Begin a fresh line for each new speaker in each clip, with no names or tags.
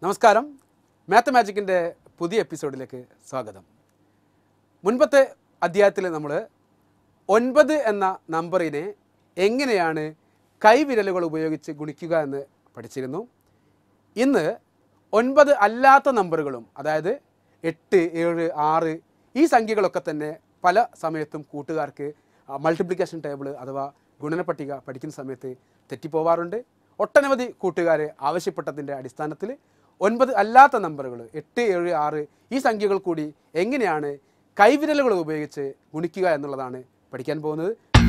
നമസ്കാരം മാത്തമാജിക്കിൻ്റെ പുതിയ എപ്പിസോഡിലേക്ക് സ്വാഗതം മുൻപത്തെ അധ്യായത്തിൽ നമ്മൾ ഒൻപത് എന്ന നമ്പറിനെ എങ്ങനെയാണ് കൈവിരലുകൾ ഉപയോഗിച്ച് ഗുണിക്കുക എന്ന് പഠിച്ചിരുന്നു ഇന്ന് ഒൻപത് അല്ലാത്ത നമ്പറുകളും അതായത് എട്ട് ഏഴ് ആറ് ഈ സംഖ്യകളൊക്കെ തന്നെ പല സമയത്തും കൂട്ടുകാർക്ക് മൾട്ടിപ്ലിക്കേഷൻ ടേബിൾ അഥവാ ഗുണനപ്പട്ടിക പഠിക്കുന്ന സമയത്ത് തെറ്റിപ്പോവാറുണ്ട് ഒട്ടനവധി കൂട്ടുകാർ ആവശ്യപ്പെട്ടതിൻ്റെ അടിസ്ഥാനത്തിൽ ഒൻപത് അല്ലാത്ത നമ്പറുകൾ എട്ട് ഏഴ് ആറ് ഈ സംഖ്യകൾ കൂടി എങ്ങനെയാണ് കൈവിരലുകൾ ഉപയോഗിച്ച് ഗുണിക്കുക എന്നുള്ളതാണ് പഠിക്കാൻ പോകുന്നത്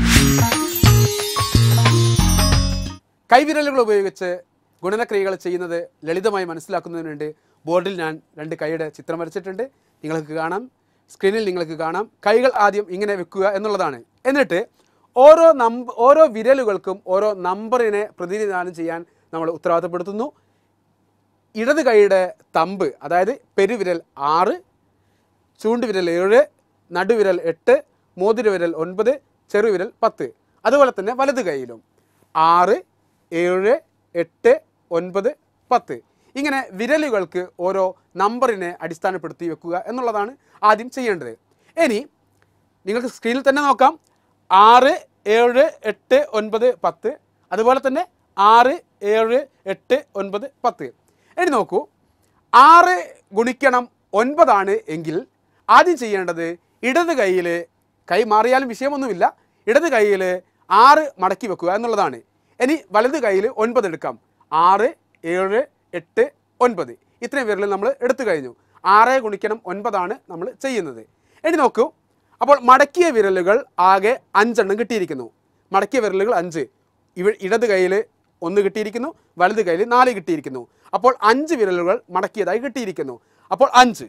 കൈവിരലുകൾ ഉപയോഗിച്ച് ഗുണനക്രിയകൾ ചെയ്യുന്നത് ലളിതമായി മനസ്സിലാക്കുന്നതിന് വേണ്ടി ബോർഡിൽ ഞാൻ രണ്ട് കൈയുടെ ചിത്രം വരച്ചിട്ടുണ്ട് നിങ്ങൾക്ക് കാണാം സ്ക്രീനിൽ നിങ്ങൾക്ക് കാണാം കൈകൾ ആദ്യം ഇങ്ങനെ വെക്കുക എന്നുള്ളതാണ് എന്നിട്ട് ഓരോ നമ്പ ഓരോ വിരലുകൾക്കും ഓരോ നമ്പറിനെ പ്രതിനിധാനം ചെയ്യാൻ നമ്മൾ ഉത്തരവാദിത്തപ്പെടുത്തുന്നു ഇടത് കൈയുടെ തമ്പ് അതായത് പെരുവിരൽ ആറ് ചൂണ്ടുവിരൽ ഏഴ് നടുവിരൽ എട്ട് മോതിരവിരൽ ഒൻപത് ചെറുവിരൽ പത്ത് അതുപോലെ തന്നെ വലത് കൈയിലും ആറ് ഏഴ് എട്ട് ഒൻപത് പത്ത് ഇങ്ങനെ വിരലുകൾക്ക് ഓരോ നമ്പറിനെ അടിസ്ഥാനപ്പെടുത്തി വെക്കുക എന്നുള്ളതാണ് ആദ്യം ചെയ്യേണ്ടത് ഇനി നിങ്ങൾക്ക് സ്ക്രീനിൽ തന്നെ നോക്കാം ആറ് ഏഴ് എട്ട് ഒൻപത് പത്ത് അതുപോലെ തന്നെ ആറ് ഏഴ് എട്ട് ഒൻപത് പത്ത് ഇനി നോക്കൂ ആറ് ഗുണിക്കണം ഒൻപതാണ് എങ്കിൽ ആദ്യം ചെയ്യേണ്ടത് ഇടത് കൈയിൽ കൈ മാറിയാലും വിഷയമൊന്നുമില്ല ഇടത് കൈയിൽ ആറ് മടക്കി വെക്കുക എന്നുള്ളതാണ് ഇനി വലത് കൈയിൽ ഒൻപത് എടുക്കാം ആറ് ഏഴ് എട്ട് ഒൻപത് ഇത്രയും വിരൽ നമ്മൾ എടുത്തു കഴിഞ്ഞു ആറ് ഗുണിക്കണം ഒൻപതാണ് നമ്മൾ ചെയ്യുന്നത് ഇനി നോക്കൂ അപ്പോൾ മടക്കിയ വിരലുകൾ ആകെ അഞ്ചെണ്ണം കിട്ടിയിരിക്കുന്നു മടക്കിയ വിരലുകൾ അഞ്ച് ഇവ ഇടത് കൈയിൽ ഒന്ന് കിട്ടിയിരിക്കുന്നു വലത് കൈയിൽ നാല് കിട്ടിയിരിക്കുന്നു അപ്പോൾ അഞ്ച് വിരലുകൾ മടക്കിയതായി കിട്ടിയിരിക്കുന്നു അപ്പോൾ അഞ്ച്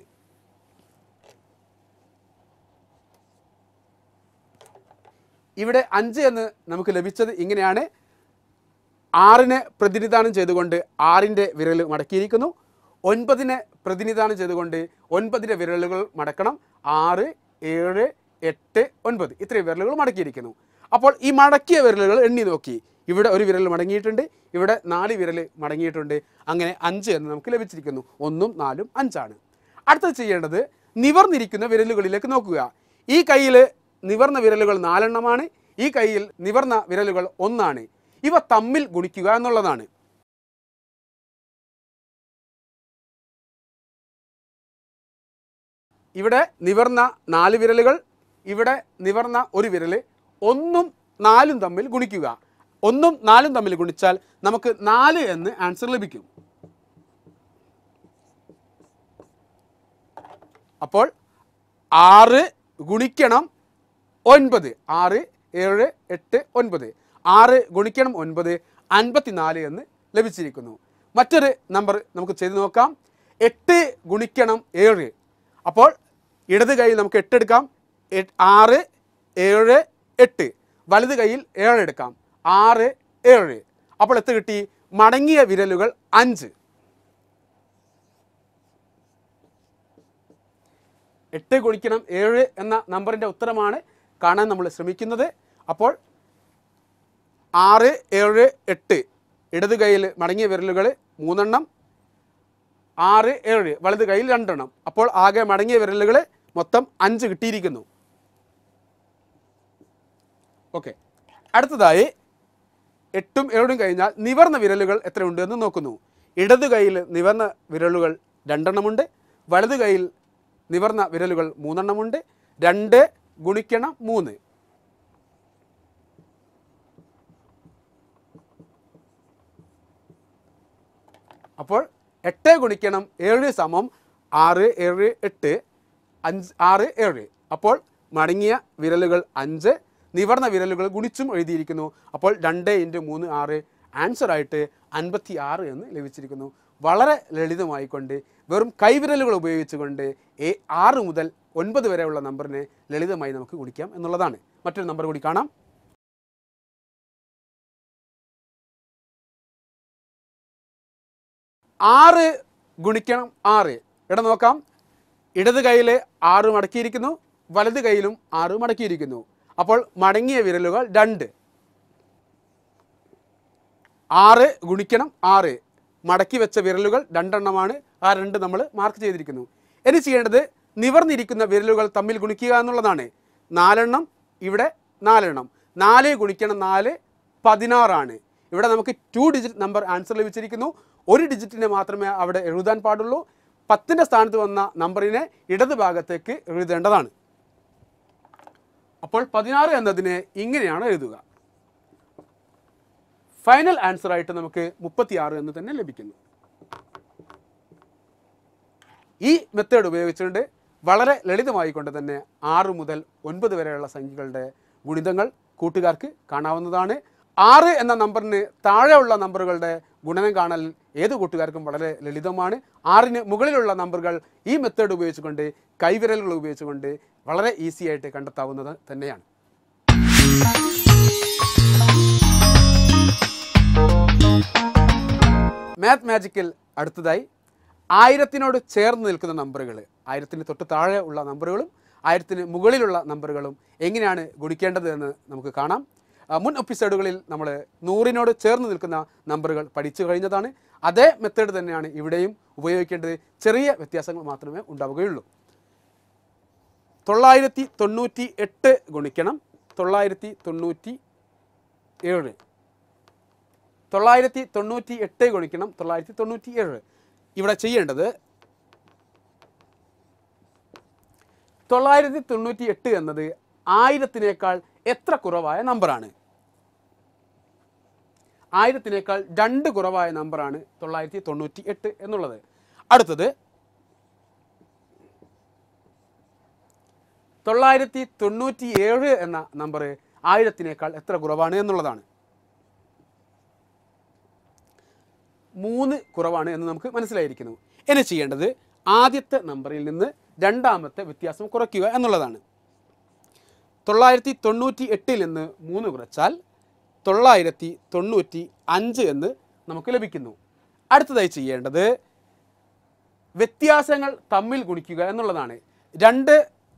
ഇവിടെ അഞ്ച് എന്ന് നമുക്ക് ലഭിച്ചത് ഇങ്ങനെയാണ് ആറിനെ പ്രതിനിധാനം ചെയ്തുകൊണ്ട് ആറിൻ്റെ വിരൽ മടക്കിയിരിക്കുന്നു ഒൻപതിനെ പ്രതിനിധാനം ചെയ്തുകൊണ്ട് ഒൻപതിൻ്റെ വിരലുകൾ മടക്കണം ആറ് ഏഴ് എട്ട് ഒൻപത് ഇത്രയും വിരലുകൾ മടക്കിയിരിക്കുന്നു അപ്പോൾ ഈ മടക്കിയ വിരലുകൾ എണ്ണി നോക്കി ഇവിടെ ഒരു വിരൽ മടങ്ങിയിട്ടുണ്ട് ഇവിടെ നാല് വിരൽ മടങ്ങിയിട്ടുണ്ട് അങ്ങനെ അഞ്ച് എന്ന് നമുക്ക് ലഭിച്ചിരിക്കുന്നു ഒന്നും നാലും അഞ്ചാണ് അടുത്തത് ചെയ്യേണ്ടത് നിവർന്നിരിക്കുന്ന വിരലുകളിലേക്ക് നോക്കുക ഈ കയ്യിൽ നിവർന്ന വിരലുകൾ നാലെണ്ണമാണ് ഈ കയ്യിൽ നിവർന്ന വിരലുകൾ ഒന്നാണ് ഇവ തമ്മിൽ ഗുണിക്കുക എന്നുള്ളതാണ് ഇവിടെ നിവർന്ന നാല് വിരലുകൾ ഇവിടെ നിവർന്ന ഒരു വിരൽ ഒന്നും നാലും തമ്മിൽ ഗുണിക്കുക ഒന്നും നാലും തമ്മിൽ ഗുണിച്ചാൽ നമുക്ക് നാല് എന്ന് ആൻസർ ലഭിക്കും അപ്പോൾ ആറ് ഗുണിക്കണം ഒൻപത് ആറ് ഏഴ് എട്ട് ഒൻപത് ആറ് ഗുണിക്കണം ഒൻപത് അൻപത്തിനാല് എന്ന് ലഭിച്ചിരിക്കുന്നു മറ്റൊരു നമ്പർ നമുക്ക് ചെയ്ത് നോക്കാം എട്ട് ഗുണിക്കണം ഏഴ് അപ്പോൾ ഇടത് കൈയിൽ നമുക്ക് എട്ട് എടുക്കാം എ- ആറ് ഏഴ് എട്ട് വലത് കൈയിൽ ഏഴ് എടുക്കാം ആറ് ഏഴ് അപ്പോൾ എത്ര കിട്ടി മടങ്ങിയ വിരലുകൾ അഞ്ച് എട്ട് ഗുണിക്കണം ഏഴ് എന്ന നമ്പറിൻ്റെ ഉത്തരമാണ് കാണാൻ നമ്മൾ ശ്രമിക്കുന്നത് അപ്പോൾ ആറ് ഏഴ് എട്ട് ഇടത് കൈയിൽ മടങ്ങിയ വിരലുകൾ മൂന്നെണ്ണം ആറ് ഏഴ് വലത് കൈയിൽ രണ്ടെണ്ണം അപ്പോൾ ആകെ മടങ്ങിയ വിരലുകൾ മൊത്തം അഞ്ച് കിട്ടിയിരിക്കുന്നു ഓക്കെ അടുത്തതായി എട്ടും ഏഴും കഴിഞ്ഞാൽ നിവർന്ന വിരലുകൾ എത്രയുണ്ട് എന്ന് നോക്കുന്നു ഇടത് കൈയിൽ നിവർന്ന വിരലുകൾ രണ്ടെണ്ണമുണ്ട് വലത് കൈയിൽ നിവർന്ന വിരലുകൾ മൂന്നെണ്ണമുണ്ട് രണ്ട് ഗുണിക്കണം മൂന്ന് അപ്പോൾ എട്ട് ഗുണിക്കണം ഏഴ് സമം ആറ് ഏഴ് എട്ട് അഞ്ച് ആറ് ഏഴ് അപ്പോൾ മടങ്ങിയ വിരലുകൾ അഞ്ച് നിവർന്ന വിരലുകൾ ഗുണിച്ചും എഴുതിയിരിക്കുന്നു അപ്പോൾ രണ്ട് ഇൻറ്റു മൂന്ന് ആറ് ആൻസർ ആയിട്ട് അൻപത്തി ആറ് എന്ന് ലഭിച്ചിരിക്കുന്നു വളരെ ലളിതമായിക്കൊണ്ട് വെറും കൈവിരലുകൾ ഉപയോഗിച്ചുകൊണ്ട് എ ആറ് മുതൽ ഒൻപത് വരെയുള്ള നമ്പറിനെ ലളിതമായി നമുക്ക് ഗുണിക്കാം എന്നുള്ളതാണ് മറ്റൊരു നമ്പർ കൂടി കാണാം ആറ് ഗുണിക്കണം ആറ് ഇവിടെ നോക്കാം ഇടത് കൈയിൽ ആറ് മടക്കിയിരിക്കുന്നു വലത് കൈയിലും ആറ് മടക്കിയിരിക്കുന്നു അപ്പോൾ മടങ്ങിയ വിരലുകൾ രണ്ട് ആറ് ഗുണിക്കണം ആറ് മടക്കി വെച്ച വിരലുകൾ രണ്ടെണ്ണമാണ് ആ രണ്ട് നമ്മൾ മാർക്ക് ചെയ്തിരിക്കുന്നു ഇനി ചെയ്യേണ്ടത് നിവർന്നിരിക്കുന്ന വിരലുകൾ തമ്മിൽ ഗുണിക്കുക എന്നുള്ളതാണ് നാലെണ്ണം ഇവിടെ നാലെണ്ണം നാല് ഗുണിക്കണം നാല് പതിനാറാണ് ഇവിടെ നമുക്ക് ടു ഡിജിറ്റ് നമ്പർ ആൻസർ ലഭിച്ചിരിക്കുന്നു ഒരു ഡിജിറ്റിനെ മാത്രമേ അവിടെ എഴുതാൻ പാടുള്ളൂ പത്തിൻ്റെ സ്ഥാനത്ത് വന്ന നമ്പറിനെ ഇടത് ഭാഗത്തേക്ക് എഴുതേണ്ടതാണ് അപ്പോൾ പതിനാറ് എന്നതിനെ ഇങ്ങനെയാണ് എഴുതുക ഫൈനൽ ആൻസർ ആയിട്ട് നമുക്ക് മുപ്പത്തിയാറ് എന്ന് തന്നെ ലഭിക്കുന്നു ഈ മെത്തേഡ് ഉപയോഗിച്ചുകൊണ്ട് വളരെ ലളിതമായി കൊണ്ട് തന്നെ ആറ് മുതൽ ഒൻപത് വരെയുള്ള സംഖ്യകളുടെ ഗുണിതങ്ങൾ കൂട്ടുകാർക്ക് കാണാവുന്നതാണ് ആറ് എന്ന നമ്പറിന് താഴെയുള്ള നമ്പറുകളുടെ ഗുണനം കാണൽ ഏത് കൂട്ടുകാർക്കും വളരെ ലളിതമാണ് ആറിന് മുകളിലുള്ള നമ്പറുകൾ ഈ മെത്തേഡ് ഉപയോഗിച്ചുകൊണ്ട് കൈവിരലുകൾ ഉപയോഗിച്ചുകൊണ്ട് വളരെ ഈസി ആയിട്ട് കണ്ടെത്താവുന്നത് തന്നെയാണ് മാത്ത് മാജിക്കിൽ അടുത്തതായി ആയിരത്തിനോട് ചേർന്ന് നിൽക്കുന്ന നമ്പറുകൾ ആയിരത്തിന് തൊട്ട് താഴെ ഉള്ള നമ്പറുകളും ആയിരത്തിന് മുകളിലുള്ള നമ്പറുകളും എങ്ങനെയാണ് ഗുണിക്കേണ്ടത് എന്ന് നമുക്ക് കാണാം ആ, മുൻ എപ്പിസോഡുകളിൽ നമ്മൾ നൂറിനോട് ചേർന്ന് നിൽക്കുന്ന നമ്പറുകൾ പഠിച്ചു കഴിഞ്ഞതാണ് അതേ മെത്തേഡ് തന്നെയാണ് ഇവിടെയും ഉപയോഗിക്കേണ്ടത് ചെറിയ വ്യത്യാസങ്ങൾ മാത്രമേ ഉണ്ടാവുകയുള്ളൂ തൊള്ളായിരത്തി തൊണ്ണൂറ്റി എട്ട് ഗുണിക്കണം തൊള്ളായിരത്തി തൊണ്ണൂറ്റി ഏഴ് തൊള്ളായിരത്തി തൊണ്ണൂറ്റി എട്ട് ഗുണിക്കണം തൊള്ളായിരത്തി തൊണ്ണൂറ്റി ഏഴ് ഇവിടെ ചെയ്യേണ്ടത് തൊള്ളായിരത്തി തൊണ്ണൂറ്റി എട്ട് എന്നത് ആയിരത്തിനേക്കാൾ എത്ര കുറവായ നമ്പറാണ് ആയിരത്തിനേക്കാൾ രണ്ട് കുറവായ നമ്പറാണ് തൊള്ളായിരത്തി തൊണ്ണൂറ്റി എട്ട് എന്നുള്ളത് അടുത്തത് തൊള്ളായിരത്തി തൊണ്ണൂറ്റി ഏഴ് എന്ന നമ്പർ ആയിരത്തിനേക്കാൾ എത്ര കുറവാണ് എന്നുള്ളതാണ് മൂന്ന് കുറവാണ് എന്ന് നമുക്ക് മനസ്സിലായിരിക്കുന്നു ഇനി ചെയ്യേണ്ടത് ആദ്യത്തെ നമ്പറിൽ നിന്ന് രണ്ടാമത്തെ വ്യത്യാസം കുറയ്ക്കുക എന്നുള്ളതാണ് തൊള്ളായിരത്തി തൊണ്ണൂറ്റി എട്ടിൽ നിന്ന് മൂന്ന് കുറച്ചാൽ തൊള്ളായിരത്തി തൊണ്ണൂറ്റി അഞ്ച് എന്ന് നമുക്ക് ലഭിക്കുന്നു അടുത്തതായി ചെയ്യേണ്ടത് വ്യത്യാസങ്ങൾ തമ്മിൽ ഗുണിക്കുക എന്നുള്ളതാണ് രണ്ട്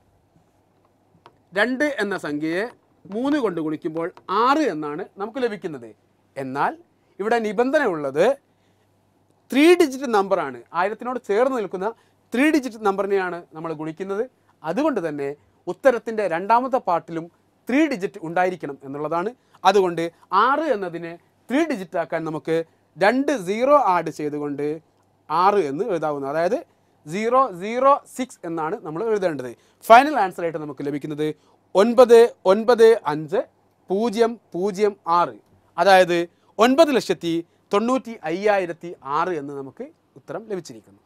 രണ്ട് എന്ന സംഖ്യയെ മൂന്ന് കൊണ്ട് ഗുണിക്കുമ്പോൾ ആറ് എന്നാണ് നമുക്ക് ലഭിക്കുന്നത് എന്നാൽ ഇവിടെ നിബന്ധന ഉള്ളത് ത്രീ ഡിജിറ്റ് നമ്പറാണ് ആയിരത്തിനോട് ചേർന്ന് നിൽക്കുന്ന ത്രീ ഡിജിറ്റ് നമ്പറിനെയാണ് നമ്മൾ ഗുണിക്കുന്നത് അതുകൊണ്ട് തന്നെ ഉത്തരത്തിൻ്റെ രണ്ടാമത്തെ പാർട്ടിലും ത്രീ ഡിജിറ്റ് ഉണ്ടായിരിക്കണം എന്നുള്ളതാണ് അതുകൊണ്ട് ആറ് എന്നതിനെ ത്രീ ഡിജിറ്റ് ആക്കാൻ നമുക്ക് രണ്ട് സീറോ ആഡ് ചെയ്തുകൊണ്ട് ആറ് എന്ന് എഴുതാവുന്നത് അതായത് സീറോ സീറോ സിക്സ് എന്നാണ് നമ്മൾ എഴുതേണ്ടത് ഫൈനൽ ആൻസർ ആയിട്ട് നമുക്ക് ലഭിക്കുന്നത് ഒൻപത് ഒൻപത് അഞ്ച് പൂജ്യം പൂജ്യം ആറ് അതായത് ഒൻപത് ലക്ഷത്തി തൊണ്ണൂറ്റി അയ്യായിരത്തി ആറ് എന്ന് നമുക്ക് ഉത്തരം ലഭിച്ചിരിക്കുന്നു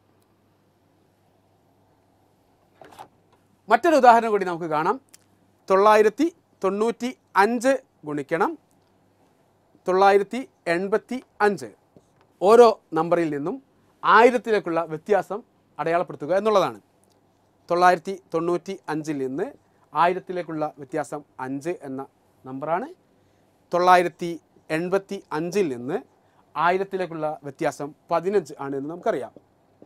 മറ്റൊരു ഉദാഹരണം കൂടി നമുക്ക് കാണാം തൊള്ളായിരത്തി തൊണ്ണൂറ്റി അഞ്ച് ഗുണിക്കണം തൊള്ളായിരത്തി എൺപത്തി അഞ്ച് ഓരോ നമ്പറിൽ നിന്നും ആയിരത്തിലേക്കുള്ള വ്യത്യാസം അടയാളപ്പെടുത്തുക എന്നുള്ളതാണ് തൊള്ളായിരത്തി തൊണ്ണൂറ്റി അഞ്ചിൽ നിന്ന് ആയിരത്തിലേക്കുള്ള വ്യത്യാസം അഞ്ച് എന്ന നമ്പറാണ് തൊള്ളായിരത്തി എൺപത്തി അഞ്ചിൽ നിന്ന് ആയിരത്തിലേക്കുള്ള വ്യത്യാസം പതിനഞ്ച് ആണ് എന്ന് നമുക്കറിയാം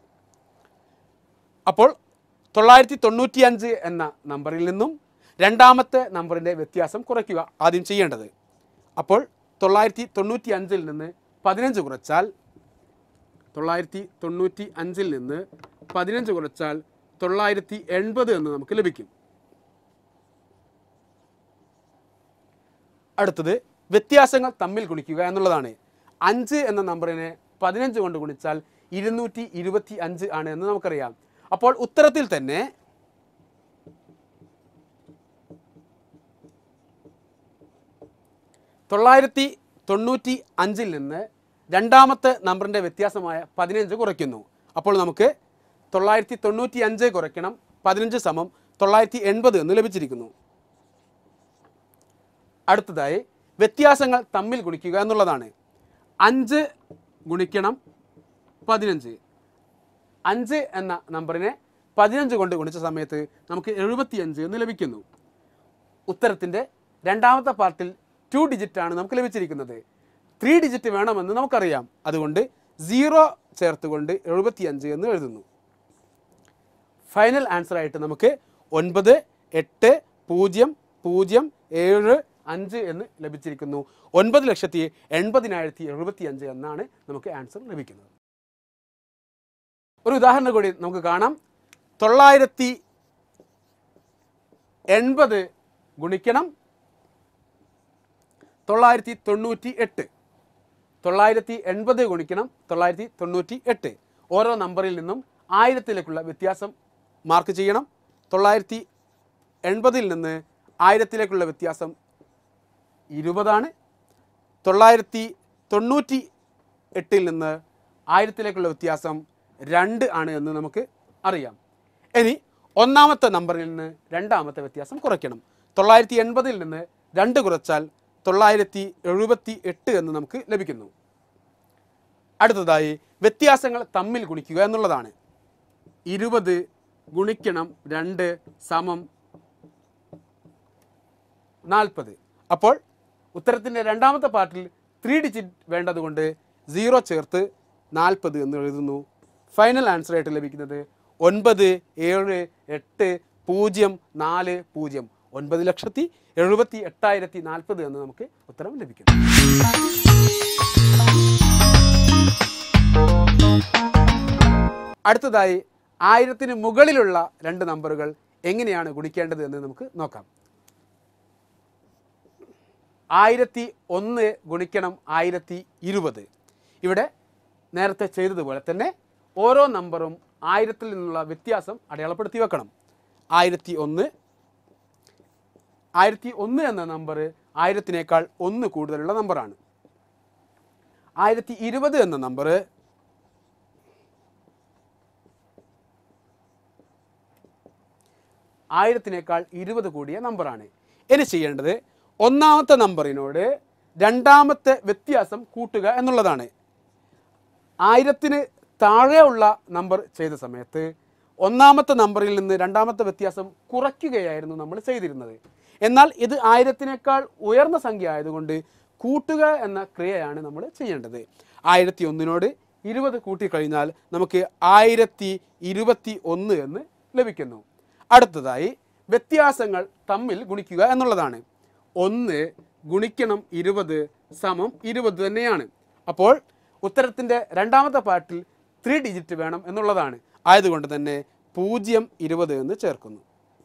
അപ്പോൾ തൊള്ളായിരത്തി തൊണ്ണൂറ്റി അഞ്ച് എന്ന നമ്പറിൽ നിന്നും രണ്ടാമത്തെ നമ്പറിൻ്റെ വ്യത്യാസം കുറയ്ക്കുക ആദ്യം ചെയ്യേണ്ടത് അപ്പോൾ തൊള്ളായിരത്തി തൊണ്ണൂറ്റി അഞ്ചിൽ നിന്ന് പതിനഞ്ച് കുറച്ചാൽ തൊള്ളായിരത്തി തൊണ്ണൂറ്റി അഞ്ചിൽ നിന്ന് പതിനഞ്ച് കുറച്ചാൽ തൊള്ളായിരത്തി എൺപത് എന്ന് നമുക്ക് ലഭിക്കും അടുത്തത് വ്യത്യാസങ്ങൾ തമ്മിൽ ഗുണിക്കുക എന്നുള്ളതാണ് അഞ്ച് എന്ന നമ്പറിനെ പതിനഞ്ച് കൊണ്ട് ഗുണിച്ചാൽ ഇരുന്നൂറ്റി ഇരുപത്തി അഞ്ച് ആണ് എന്ന് നമുക്കറിയാം അപ്പോൾ ഉത്തരത്തിൽ തന്നെ തൊള്ളായിരത്തി തൊണ്ണൂറ്റി അഞ്ചിൽ നിന്ന് രണ്ടാമത്തെ നമ്പറിൻ്റെ വ്യത്യാസമായ പതിനഞ്ച് കുറയ്ക്കുന്നു അപ്പോൾ നമുക്ക് തൊള്ളായിരത്തി തൊണ്ണൂറ്റി അഞ്ച് കുറയ്ക്കണം പതിനഞ്ച് സമം തൊള്ളായിരത്തി എൺപത് എന്ന് ലഭിച്ചിരിക്കുന്നു അടുത്തതായി വ്യത്യാസങ്ങൾ തമ്മിൽ ഗുണിക്കുക എന്നുള്ളതാണ് അഞ്ച് ഗുണിക്കണം പതിനഞ്ച് അഞ്ച് എന്ന നമ്പറിനെ പതിനഞ്ച് കൊണ്ട് ഗുണിച്ച സമയത്ത് നമുക്ക് എഴുപത്തിയഞ്ച് എന്ന് ലഭിക്കുന്നു ഉത്തരത്തിൻ്റെ രണ്ടാമത്തെ പാർട്ടിൽ ടു ഡിജിറ്റ് ആണ് നമുക്ക് ലഭിച്ചിരിക്കുന്നത് ത്രീ ഡിജിറ്റ് വേണമെന്ന് നമുക്കറിയാം അതുകൊണ്ട് സീറോ ചേർത്തുകൊണ്ട് എഴുപത്തിയഞ്ച് എന്ന് എഴുതുന്നു ഫൈനൽ ആൻസർ ആയിട്ട് നമുക്ക് ഒൻപത് എട്ട് പൂജ്യം പൂജ്യം ഏഴ് അഞ്ച് എന്ന് ലഭിച്ചിരിക്കുന്നു ഒൻപത് ലക്ഷത്തി എൺപതിനായിരത്തി എഴുപത്തി അഞ്ച് എന്നാണ് നമുക്ക് ആൻസർ ലഭിക്കുന്നത് ഒരു ഉദാഹരണം കൂടി നമുക്ക് കാണാം തൊള്ളായിരത്തി എൺപത് ഗുണിക്കണം തൊള്ളായിരത്തി തൊണ്ണൂറ്റി എട്ട് തൊള്ളായിരത്തി എൺപത് ഗുണിക്കണം തൊള്ളായിരത്തി തൊണ്ണൂറ്റി എട്ട് ഓരോ നമ്പറിൽ നിന്നും ആയിരത്തിലേക്കുള്ള വ്യത്യാസം മാർക്ക് ചെയ്യണം തൊള്ളായിരത്തി എൺപതിൽ നിന്ന് ആയിരത്തിലേക്കുള്ള വ്യത്യാസം ഇരുപതാണ് തൊള്ളായിരത്തി തൊണ്ണൂറ്റി എട്ടിൽ നിന്ന് ആയിരത്തിലേക്കുള്ള വ്യത്യാസം രണ്ട് ആണ് എന്ന് നമുക്ക് അറിയാം ഇനി ഒന്നാമത്തെ നമ്പറിൽ നിന്ന് രണ്ടാമത്തെ വ്യത്യാസം കുറയ്ക്കണം തൊള്ളായിരത്തി എൺപതിൽ നിന്ന് രണ്ട് കുറച്ചാൽ തൊള്ളായിരത്തി എഴുപത്തി എട്ട് എന്ന് നമുക്ക് ലഭിക്കുന്നു അടുത്തതായി വ്യത്യാസങ്ങൾ തമ്മിൽ ഗുണിക്കുക എന്നുള്ളതാണ് ഇരുപത് ഗുണിക്കണം രണ്ട് സമം നാൽപ്പത് അപ്പോൾ ഉത്തരത്തിൻ്റെ രണ്ടാമത്തെ പാർട്ടിൽ ത്രീ ഡിജിറ്റ് വേണ്ടതുകൊണ്ട് സീറോ ചേർത്ത് നാൽപ്പത് എന്ന് എഴുതുന്നു ഫൈനൽ ആൻസർ ആയിട്ട് ലഭിക്കുന്നത് ഒൻപത് ഏഴ് എട്ട് പൂജ്യം നാല് പൂജ്യം ഒൻപത് ലക്ഷത്തി എഴുപത്തി എട്ടായിരത്തി നാൽപ്പത് എന്ന് നമുക്ക് ഉത്തരം ലഭിക്കുന്നു അടുത്തതായി ആയിരത്തിന് മുകളിലുള്ള രണ്ട് നമ്പറുകൾ എങ്ങനെയാണ് ഗുണിക്കേണ്ടത് എന്ന് നമുക്ക് നോക്കാം ആയിരത്തി ഒന്ന് ഗുണിക്കണം ആയിരത്തി ഇരുപത് ഇവിടെ നേരത്തെ ചെയ്തതുപോലെ തന്നെ ഓരോ നമ്പറും ആയിരത്തിൽ നിന്നുള്ള വ്യത്യാസം അടയാളപ്പെടുത്തി വെക്കണം ആയിരത്തി ഒന്ന് ആയിരത്തി ഒന്ന് എന്ന നമ്പർ ആയിരത്തിനേക്കാൾ ഒന്ന് കൂടുതലുള്ള നമ്പറാണ് ആയിരത്തി ഇരുപത് എന്ന നമ്പർ ആയിരത്തിനേക്കാൾ ഇരുപത് കൂടിയ നമ്പറാണ് ഇനി ചെയ്യേണ്ടത് ഒന്നാമത്തെ നമ്പറിനോട് രണ്ടാമത്തെ വ്യത്യാസം കൂട്ടുക എന്നുള്ളതാണ് ആയിരത്തിന് താഴെയുള്ള നമ്പർ ചെയ്ത സമയത്ത് ഒന്നാമത്തെ നമ്പറിൽ നിന്ന് രണ്ടാമത്തെ വ്യത്യാസം കുറയ്ക്കുകയായിരുന്നു നമ്മൾ ചെയ്തിരുന്നത് എന്നാൽ ഇത് ആയിരത്തിനേക്കാൾ ഉയർന്ന സംഖ്യ ആയതുകൊണ്ട് കൂട്ടുക എന്ന ക്രിയയാണ് നമ്മൾ ചെയ്യേണ്ടത് ആയിരത്തി ഒന്നിനോട് ഇരുപത് കൂട്ടിക്കഴിഞ്ഞാൽ നമുക്ക് ആയിരത്തി ഇരുപത്തി ഒന്ന് എന്ന് ലഭിക്കുന്നു അടുത്തതായി വ്യത്യാസങ്ങൾ തമ്മിൽ ഗുണിക്കുക എന്നുള്ളതാണ് ഒന്ന് ഗുണിക്കണം ഇരുപത് സമം ഇരുപത് തന്നെയാണ് അപ്പോൾ ഉത്തരത്തിൻ്റെ രണ്ടാമത്തെ പാർട്ടിൽ ത്രീ ഡിജിറ്റ് വേണം എന്നുള്ളതാണ് ആയതുകൊണ്ട് തന്നെ പൂജ്യം ഇരുപത് എന്ന് ചേർക്കുന്നു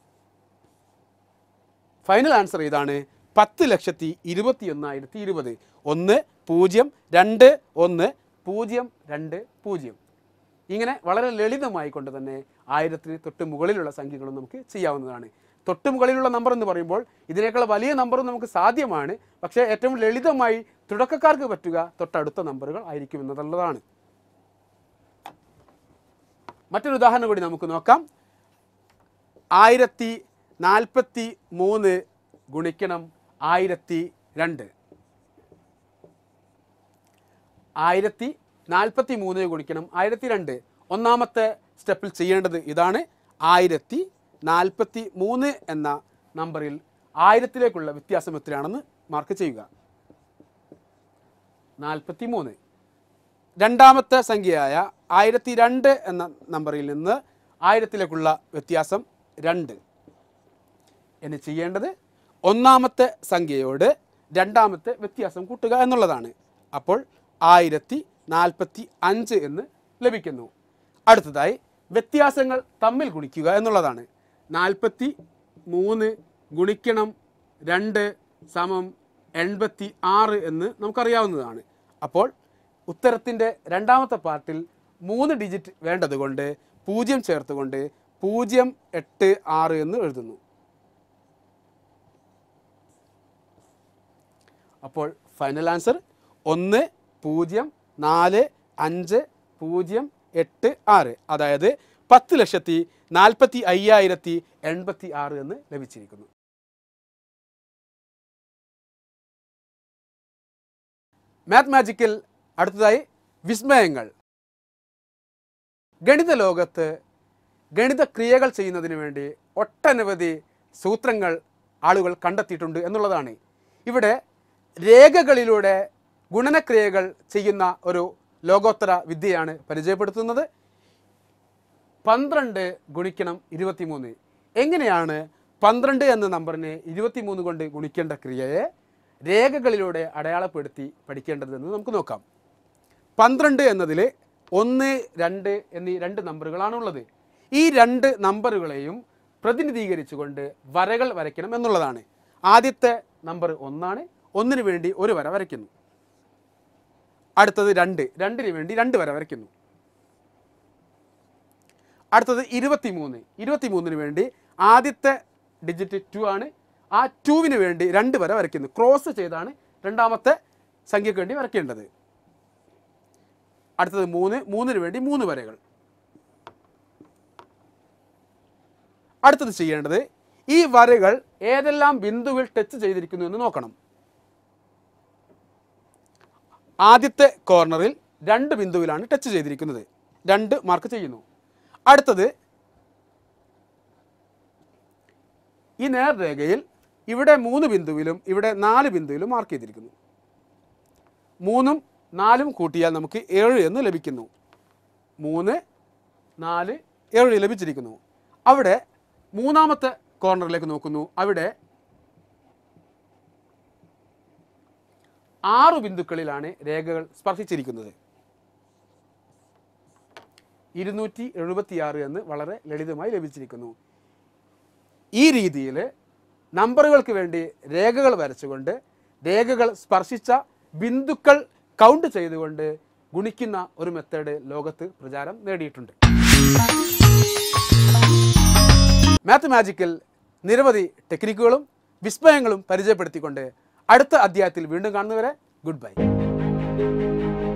ഫൈനൽ ആൻസർ ഇതാണ് പത്ത് ലക്ഷത്തി ഇരുപത്തി ഒന്നായിരത്തി ഇരുപത് ഒന്ന് പൂജ്യം രണ്ട് ഒന്ന് പൂജ്യം രണ്ട് പൂജ്യം ഇങ്ങനെ വളരെ ലളിതമായി കൊണ്ട് തന്നെ ആയിരത്തിന് തൊട്ട് മുകളിലുള്ള സംഖ്യകളും നമുക്ക് ചെയ്യാവുന്നതാണ് തൊട്ട് മുകളിലുള്ള നമ്പർ എന്ന് പറയുമ്പോൾ ഇതിനേക്കാൾ വലിയ നമ്പറും നമുക്ക് സാധ്യമാണ് പക്ഷേ ഏറ്റവും ലളിതമായി തുടക്കക്കാർക്ക് പറ്റുക തൊട്ടടുത്ത നമ്പറുകൾ ആയിരിക്കും എന്നുള്ളതാണ് മറ്റൊരു ഉദാഹരണം കൂടി നമുക്ക് നോക്കാം ആയിരത്തി നാൽപ്പത്തി മൂന്ന് ഗുണിക്കണം ആയിരത്തി രണ്ട് ആയിരത്തി നാൽപ്പത്തി മൂന്ന് ഗുണിക്കണം ആയിരത്തി രണ്ട് ഒന്നാമത്തെ സ്റ്റെപ്പിൽ ചെയ്യേണ്ടത് ഇതാണ് ആയിരത്തി നാൽപ്പത്തി മൂന്ന് എന്ന നമ്പറിൽ ആയിരത്തിലേക്കുള്ള വ്യത്യാസം എത്രയാണെന്ന് മാർക്ക് ചെയ്യുക നാൽപ്പത്തി മൂന്ന് രണ്ടാമത്തെ സംഖ്യയായ ആയിരത്തി രണ്ട് എന്ന നമ്പറിൽ നിന്ന് ആയിരത്തിലേക്കുള്ള വ്യത്യാസം രണ്ട് ഇനി ചെയ്യേണ്ടത് ഒന്നാമത്തെ സംഖ്യയോട് രണ്ടാമത്തെ വ്യത്യാസം കൂട്ടുക എന്നുള്ളതാണ് അപ്പോൾ ആയിരത്തി നാൽപ്പത്തി അഞ്ച് എന്ന് ലഭിക്കുന്നു അടുത്തതായി വ്യത്യാസങ്ങൾ തമ്മിൽ ഗുണിക്കുക എന്നുള്ളതാണ് നാൽപ്പത്തി മൂന്ന് ഗുണിക്കണം രണ്ട് സമം എൺപത്തി ആറ് എന്ന് നമുക്കറിയാവുന്നതാണ് അപ്പോൾ ഉത്തരത്തിൻ്റെ രണ്ടാമത്തെ പാർട്ടിൽ മൂന്ന് ഡിജിറ്റ് വേണ്ടതുകൊണ്ട് പൂജ്യം ചേർത്തുകൊണ്ട് പൂജ്യം എട്ട് ആറ് എന്ന് എഴുതുന്നു അപ്പോൾ ഫൈനൽ ആൻസർ ഒന്ന് പൂജ്യം നാല് അഞ്ച് പൂജ്യം എട്ട് ആറ് അതായത് പത്ത് ലക്ഷത്തി നാൽപ്പത്തി അയ്യായിരത്തി എൺപത്തി ആറ് എന്ന് ലഭിച്ചിരിക്കുന്നു മാത്ത് മാജിക്കിൽ അടുത്തതായി വിസ്മയങ്ങൾ ഗണിത ലോകത്ത് ഗണിത ക്രിയകൾ ചെയ്യുന്നതിന് വേണ്ടി ഒട്ടനവധി സൂത്രങ്ങൾ ആളുകൾ കണ്ടെത്തിയിട്ടുണ്ട് എന്നുള്ളതാണ് ഇവിടെ രേഖകളിലൂടെ ഗുണനക്രിയകൾ ചെയ്യുന്ന ഒരു ലോകോത്തര വിദ്യയാണ് പരിചയപ്പെടുത്തുന്നത് പന്ത്രണ്ട് ഗുണിക്കണം ഇരുപത്തിമൂന്ന് എങ്ങനെയാണ് പന്ത്രണ്ട് എന്ന നമ്പറിനെ ഇരുപത്തിമൂന്ന് കൊണ്ട് ഗുണിക്കേണ്ട ക്രിയയെ രേഖകളിലൂടെ അടയാളപ്പെടുത്തി പഠിക്കേണ്ടതെന്ന് നമുക്ക് നോക്കാം പന്ത്രണ്ട് എന്നതിൽ ഒന്ന് രണ്ട് എന്നീ രണ്ട് നമ്പറുകളാണുള്ളത് ഈ രണ്ട് നമ്പറുകളെയും പ്രതിനിധീകരിച്ചുകൊണ്ട് വരകൾ വരയ്ക്കണം എന്നുള്ളതാണ് ആദ്യത്തെ നമ്പർ ഒന്നാണ് ഒന്നിന് വേണ്ടി ഒരു വര വരയ്ക്കുന്നു അടുത്തത് രണ്ട് രണ്ടിന് വേണ്ടി രണ്ട് വര വരയ്ക്കുന്നു അടുത്തത് ഇരുപത്തിമൂന്ന് ഇരുപത്തിമൂന്നിന് വേണ്ടി ആദ്യത്തെ ഡിജിറ്റ് ടു ആണ് ആ ടുവിന് വേണ്ടി രണ്ട് വര വരയ്ക്കുന്നു ക്രോസ് ചെയ്താണ് രണ്ടാമത്തെ സംഖ്യക്ക് വേണ്ടി വരയ്ക്കേണ്ടത് അടുത്തത് മൂന്ന് മൂന്നിന് വേണ്ടി മൂന്ന് വരകൾ അടുത്തത് ചെയ്യേണ്ടത് ഈ വരകൾ ഏതെല്ലാം ബിന്ദുവിൽ ടച്ച് ചെയ്തിരിക്കുന്നു എന്ന് നോക്കണം ആദ്യത്തെ കോർണറിൽ രണ്ട് ബിന്ദുവിലാണ് ടച്ച് ചെയ്തിരിക്കുന്നത് രണ്ട് മാർക്ക് ചെയ്യുന്നു അടുത്തത് ഈ നേർരേഖയിൽ ഇവിടെ മൂന്ന് ബിന്ദുവിലും ഇവിടെ നാല് ബിന്ദുവിലും മാർക്ക് ചെയ്തിരിക്കുന്നു മൂന്നും നാലും കൂട്ടിയാൽ നമുക്ക് ഏഴ് എന്ന് ലഭിക്കുന്നു മൂന്ന് നാല് ഏഴ് ലഭിച്ചിരിക്കുന്നു അവിടെ മൂന്നാമത്തെ കോർണറിലേക്ക് നോക്കുന്നു അവിടെ ആറ് ബിന്ദുക്കളിലാണ് രേഖകൾ സ്പർശിച്ചിരിക്കുന്നത് ഇരുന്നൂറ്റി എഴുപത്തിയാറ് എന്ന് വളരെ ലളിതമായി ലഭിച്ചിരിക്കുന്നു ഈ രീതിയിൽ നമ്പറുകൾക്ക് വേണ്ടി രേഖകൾ വരച്ചുകൊണ്ട് രേഖകൾ സ്പർശിച്ച ബിന്ദുക്കൾ കൗണ്ട് ചെയ്തുകൊണ്ട് ഗുണിക്കുന്ന ഒരു മെത്തേഡ് ലോകത്ത് പ്രചാരം നേടിയിട്ടുണ്ട് മാത്ത് മാജിക്കിൽ നിരവധി ടെക്നിക്കുകളും വിസ്മയങ്ങളും പരിചയപ്പെടുത്തിക്കൊണ്ട് അടുത്ത അധ്യായത്തിൽ വീണ്ടും കാണുന്നവരെ ഗുഡ് ബൈ